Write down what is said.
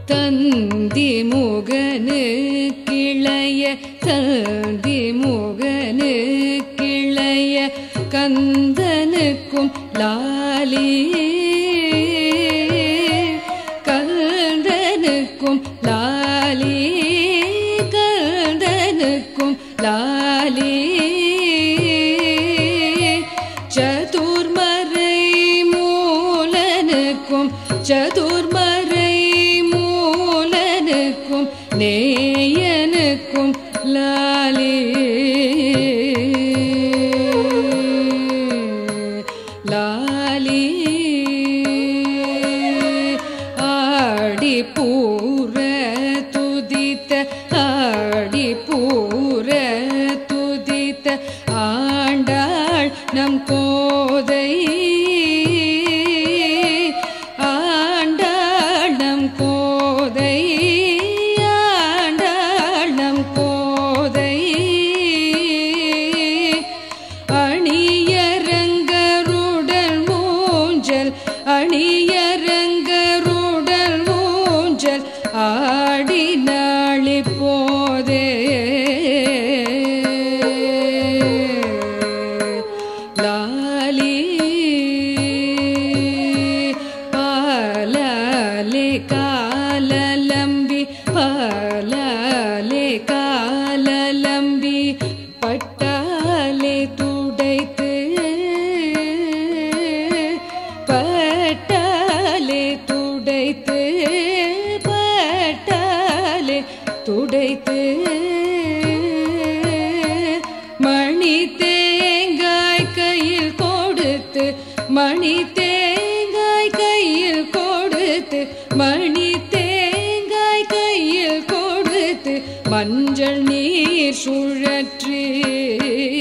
தந்தி முகனு கிளைய தந்தி முகனு கிளைய கந்தனுக்கும் லாலி கந்தனுக்கும் லாலி கந்தனுக்கும் லாலி சதுர்மறை மூலனுக்கும் சதுர்மறை மூலனுக்கும் நேயனுக்கும் லாலி லாலி ஆடி பூர துதித்த ஆடி பூர துதித்த ஆண்டாள் நம் கோதை ஆண்டாள் நம் கோதை ஆண்டாள் நம் கோதை அணியரங்கருடல் மூஞ்சல் அணியரங்கருடல் மூஞ்சல் ஆடி நாளி போதே லாலி பாலாலே காலலம்பி பாலாலே காலலம்பி பட்டாலே துடைத்து பட்டாலே துடைத்து பட்டாலே துடைத்து மணி தேங்காய் கையில் கொடுத்து மணி தேங்காய் கையில் கொடுத்து மணி தேங்காய் கையில் கொடுத்து மஞ்சள் நீர் சுழற்றி